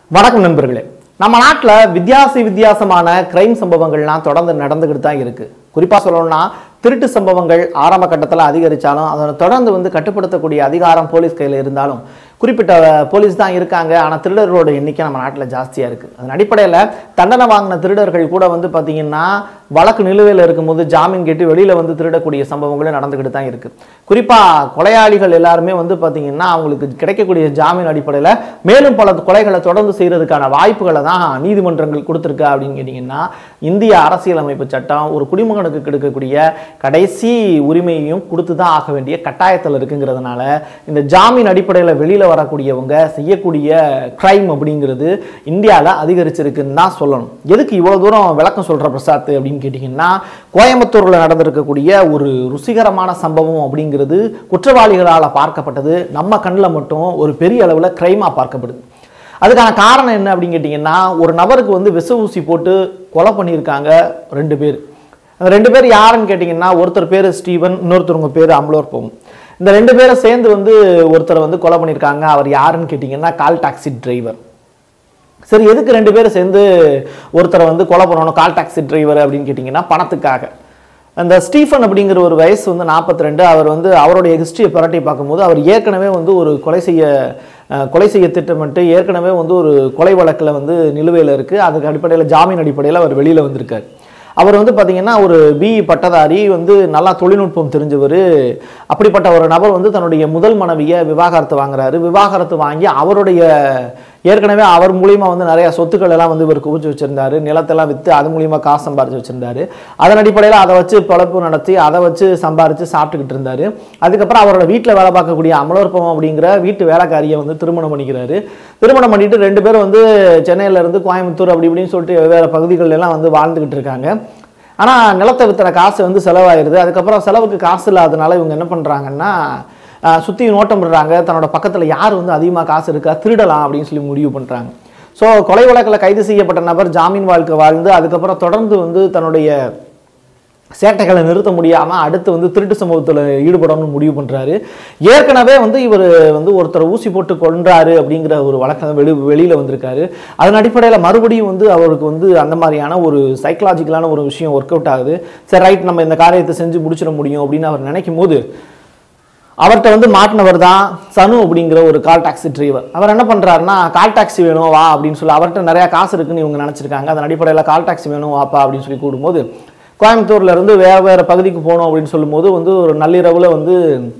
வணக்கம் நண்பர்களே நம்ம நாட்டில் வித்தியாச வித்தியாசமான கிரைம் சம்பவங்கள்லாம் தொடர்ந்து நடந்துக்கிட்டு தான் இருக்கு குறிப்பாக சொல்லணும்னா திருட்டு சம்பவங்கள் ஆரம்ப கட்டத்தில் அதிகரித்தாலும் அதை தொடர்ந்து வந்து கட்டுப்படுத்தக்கூடிய அதிகாரம் போலீஸ் கையில் இருந்தாலும் குறிப்பிட்ட போலீஸ் தான் இருக்காங்க ஆனால் திருடர்களோட எண்ணிக்கை நம்ம நாட்டில் ஜாஸ்தியாக இருக்குது அதன் அடிப்படையில் தண்டனை வாங்கின திருடர்கள் கூட வந்து பார்த்திங்கன்னா வழக்கு நிலுவையில் இருக்கும்போது ஜாமீன் கேட்டு வெளியில் வந்து திருடக்கூடிய சம்பவங்களும் நடந்துக்கிட்டு தான் இருக்குது குறிப்பாக கொலையாளிகள் எல்லாருமே வந்து பார்த்திங்கன்னா அவங்களுக்கு கிடைக்கக்கூடிய ஜாமீன் அடிப்படையில் மேலும் பல கொலைகளை தொடர்ந்து செய்கிறதுக்கான வாய்ப்புகளை தான் நீதிமன்றங்கள் கொடுத்துருக்கு அப்படின்னு கேட்டிங்கன்னா இந்திய அரசியலமைப்பு சட்டம் ஒரு குடிமகனுக்கு கிடைக்கக்கூடிய கடைசி உரிமையையும் கொடுத்து தான் ஆக வேண்டிய கட்டாயத்தில் இருக்குங்கிறதுனால இந்த ஜாமீன் அடிப்படையில் வெளியில் வரக்கூடியவங்க செய்யக்கூடிய கிரைம் அப்படிங்கிறது இந்தியாவில் அதிகரிச்சிருக்குன்னு தான் சொல்லணும் எதுக்கு இவ்வளோ தூரம் விளக்கம் சொல்கிற பிரசாத் அப்படின்னு கேட்டிங்கன்னா கோயம்புத்தூரில் நடந்திருக்கக்கூடிய ஒரு ருசிகரமான சம்பவம் அப்படிங்கிறது குற்றவாளிகளால் பார்க்கப்பட்டது நம்ம கண்ணில் மட்டும் ஒரு பெரிய அளவில் கிரைமாக பார்க்கப்படுது அதுக்கான காரணம் என்ன அப்படின்னு கேட்டிங்கன்னா ஒரு நபருக்கு வந்து விச ஊசி போட்டு கொலை பண்ணியிருக்காங்க ரெண்டு பேர் அந்த ரெண்டு பேர் யாருன்னு கேட்டிங்கன்னா ஒருத்தர் பேர் ஸ்டீவன் இன்னொருத்தருங்க பேர் அம்லோர் போகும் இந்த ரெண்டு பேரும் சேர்ந்து வந்து ஒருத்தரை வந்து கொலை பண்ணியிருக்காங்க அவர் யாருன்னு கேட்டிங்கன்னா கால் டாக்ஸி டிரைவர் சரி எதுக்கு ரெண்டு பேரும் சேர்ந்து ஒருத்தரை வந்து கொலை பண்ணணும் கால் டாக்ஸி டிரைவர் அப்படின்னு கேட்டிங்கன்னா பணத்துக்காக அந்த ஸ்டீஃபன் அப்படிங்கிற ஒரு வயசு வந்து 42 அவர் வந்து அவருடைய ஹிஸ்ட்ரியை புரட்டி பார்க்கும்போது அவர் ஏற்கனவே வந்து ஒரு கொலை செய்ய அஹ், கொலை செய்ய திட்டமிட்டு ஏற்கனவே வந்து ஒரு கொலை வழக்கில் வந்து நிலுவையில் இருக்குது அதுக்கு அடிப்படையில் ஜாமீன் அடிப்படையில் அவர் வெளியில் வந்திருக்கார் அவர் வந்து பார்த்தீங்கன்னா ஒரு பிஇ பட்டதாரி வந்து நல்லா தொழில்நுட்பம் தெரிஞ்சவர் அப்படிப்பட்ட ஒரு நபர் வந்து தன்னுடைய முதல் மனைவியை விவாகரத்து வாங்குறாரு விவாகரத்து வாங்கி அவருடைய ஏற்கனவே அவர் மூலியமா வந்து நிறைய சொத்துக்கள் எல்லாம் வந்து இவர் குவிச்சு வச்சிருந்தாரு நிலத்தெல்லாம் விற்று அது மூலியமா காசு சம்பாரிச்சு வச்சிருந்தாரு அதன் அடிப்படையில் அதை வச்சு பொழப்பு நடத்தி அதை வச்சு சம்பாரிச்சு சாப்பிட்டுக்கிட்டு இருந்தாரு அதுக்கப்புறம் அவரோட வீட்டில் வேலை பார்க்கக்கூடிய அமலோற்பம் அப்படிங்கிற வீட்டு வேலைக்காரியை வந்து திருமணம் பண்ணிக்கிறாரு திருமணம் பண்ணிட்டு ரெண்டு பேரும் வந்து சென்னையில இருந்து கோயம்புத்தூர் அப்படி இப்படின்னு சொல்லிட்டு வெவ்வேறு பகுதிகள் எல்லாம் வந்து வாழ்ந்துகிட்டு இருக்காங்க ஆனால் நிலத்தை வித்துற காசு வந்து செலவாயிருது அதுக்கப்புறம் செலவுக்கு காசு இல்லாதனால இவங்க என்ன பண்ணுறாங்கன்னா சுற்றி நோட்டம் விடுறாங்க தன்னோட பக்கத்தில் யார் வந்து அதிகமாக காசு இருக்கா திருடலாம் அப்படின்னு சொல்லி முடிவு பண்ணுறாங்க ஸோ கொலை வழக்கில் கைது செய்யப்பட்ட நபர் ஜாமீன் வாழ்க்கை வாழ்ந்து அதுக்கப்புறம் தொடர்ந்து வந்து தன்னுடைய சேட்டைகளை நிறுத்த முடியாமல் அடுத்து வந்து திருட்டு சம்பவத்தில் ஈடுபடணும்னு முடிவு பண்ணுறாரு ஏற்கனவே வந்து இவர் வந்து ஒருத்தரை ஊசி போட்டு கொன்றாரு அப்படிங்கிற ஒரு வழக்கம் வெளி வெளியில் வந்திருக்காரு அதன் அடிப்படையில் மறுபடியும் வந்து அவருக்கு வந்து அந்த மாதிரியான ஒரு சைக்கலாஜிக்கலான ஒரு விஷயம் ஒர்க் அவுட் ஆகுது சரி ரைட் நம்ம இந்த காரியத்தை செஞ்சு முடிச்சிட முடியும் அப்படின்னு அவர் நினைக்கும் போது அவர்கிட்ட வந்து மாட்டினவர் தான் சனு அப்படிங்கிற ஒரு கால் டாக்ஸி டிரைவர் அவர் என்ன பண்ணுறாருன்னா கால் டாக்ஸி வேணும் வா அப்படின்னு சொல்லி அவர்கிட்ட நிறையா காசு இருக்குன்னு இவங்க நினச்சிருக்காங்க அதன் அடிப்படையில் கால் டாக்ஸி வேணும் வாப்பா அப்படின்னு சொல்லி கூடும்போது கோயம்புத்தூர்ல இருந்து வேறு வேறு பகுதிக்கு போகணும் அப்படின்னு சொல்லும்போது வந்து ஒரு நள்ளிரவில் வந்து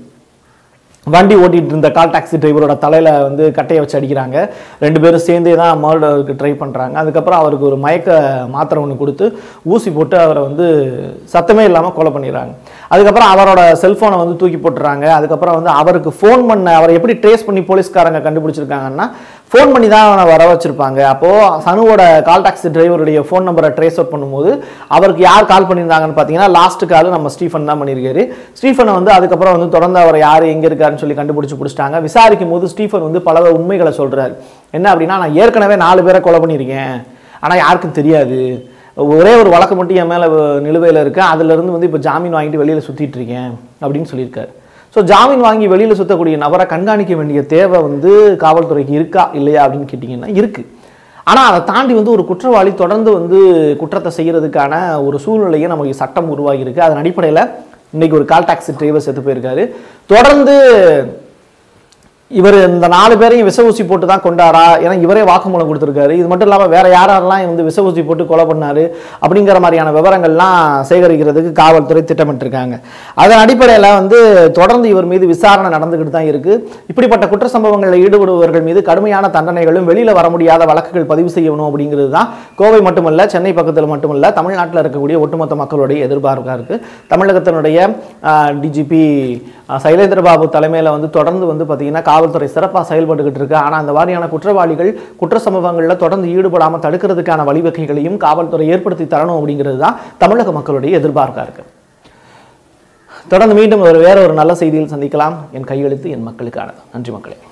வண்டி ஓட்டிட்டு இருந்த கால் டாக்ஸி டிரைவரோட தலையில் வந்து கட்டையை வச்சு அடிக்கிறாங்க ரெண்டு பேரும் சேர்ந்தே தான் மர்டருக்கு ட்ரை பண்ணுறாங்க அதுக்கப்புறம் அவருக்கு ஒரு மயக்க மாத்திரை ஒன்று கொடுத்து ஊசி போட்டு அவரை வந்து சத்தமே இல்லாமல் கொலை பண்ணிடுறாங்க அதுக்கப்புறம் அவரோட செல்ஃபோனை வந்து தூக்கி போட்டுறாங்க அதுக்கப்புறம் வந்து அவருக்கு ஃபோன் பண்ண அவரை எப்படி ட்ரேஸ் பண்ணி போலீஸ்காரங்க கண்டுபிடிச்சிருக்காங்கன்னா ஃபோன் பண்ணி தான் அவனை வர வச்சிருப்பாங்க அப்போது சனுவோட கால் டாக்ஸி டிரைவருடைய ஃபோன் நம்பரை ட்ரேஸ் அவுட் பண்ணும்போது அவருக்கு யார் கால் பண்ணியிருந்தாங்கன்னு பார்த்தீங்கன்னா லாஸ்ட் கால் நம்ம ஸ்டீஃபன் தான் பண்ணியிருக்காரு ஸ்டீஃபனை வந்து அதுக்கப்புறம் வந்து தொடர்ந்து அவர் யார் எங்கே இருக்காருன்னு சொல்லி கண்டுபிடிச்சு பிடிச்சிட்டாங்க விசாரிக்கும் போது ஸ்டீஃபன் வந்து பல உண்மைகளை சொல்கிறார் என்ன அப்படின்னா நான் ஏற்கனவே நாலு பேரை கொலை பண்ணியிருக்கேன் ஆனால் யாருக்கும் தெரியாது ஒரே ஒரு வழக்கு மட்டும் என் மேலே நிலுவையில் இருக்கு அதுலேருந்து வந்து இப்போ ஜாமீன் வாங்கிட்டு வெளியில் சுற்றிட்டு இருக்கேன் அப்படின்னு சொல்லியிருக்காரு ஸோ ஜாமீன் வாங்கி வெளியில் சுற்றக்கூடிய நபரை கண்காணிக்க வேண்டிய தேவை வந்து காவல்துறைக்கு இருக்கா இல்லையா அப்படின்னு கேட்டிங்கன்னா இருக்குது ஆனால் அதை தாண்டி வந்து ஒரு குற்றவாளி தொடர்ந்து வந்து குற்றத்தை செய்கிறதுக்கான ஒரு சூழ்நிலையை நமக்கு சட்டம் உருவாகியிருக்கு அதன் அடிப்படையில் இன்னைக்கு ஒரு கால் டாக்ஸி டிரைவர் செத்து போயிருக்காரு தொடர்ந்து இவர் இந்த நாலு பேரையும் விச ஊசி போட்டு தான் கொண்டாரா ஏன்னா இவரே வாக்குமூலம் கொடுத்துருக்காரு இது மட்டும் இல்லாமல் வேற யாரெல்லாம் வந்து விச ஊசி போட்டு கொலை பண்ணாரு அப்படிங்கிற மாதிரியான விவரங்கள்லாம் சேகரிக்கிறதுக்கு காவல்துறை திட்டமிட்டிருக்காங்க அதன் அடிப்படையில் வந்து தொடர்ந்து இவர் மீது விசாரணை நடந்துக்கிட்டு தான் இருக்கு இப்படிப்பட்ட குற்ற சம்பவங்களில் ஈடுபடுபவர்கள் மீது கடுமையான தண்டனைகளும் வெளியில் வர முடியாத வழக்குகள் பதிவு செய்யணும் அப்படிங்கிறது தான் கோவை மட்டுமல்ல சென்னை பக்கத்தில் மட்டுமல்ல தமிழ்நாட்டில் இருக்கக்கூடிய ஒட்டுமொத்த மக்களுடைய எதிர்பார்ப்பாக இருக்கு தமிழகத்தினுடைய டிஜிபி சைலேந்திர பாபு தலைமையில் வந்து தொடர்ந்து வந்து பார்த்தீங்கன்னா காவல்துறை சிறப்பாக செயல்பட்டுக்கிட்டு இருக்கு ஆனால் அந்த மாதிரியான குற்றவாளிகள் குற்ற சம்பவங்களில் தொடர்ந்து ஈடுபடாமல் தடுக்கிறதுக்கான வழிவகைகளையும் காவல்துறை ஏற்படுத்தி தரணும் அப்படிங்கிறது தான் தமிழக மக்களுடைய எதிர்பார்ப்பாக இருக்கு தொடர்ந்து மீண்டும் ஒரு வேற ஒரு நல்ல செய்தியில் சந்திக்கலாம் என் கையெழுத்து என் மக்களுக்கானது நன்றி மக்களே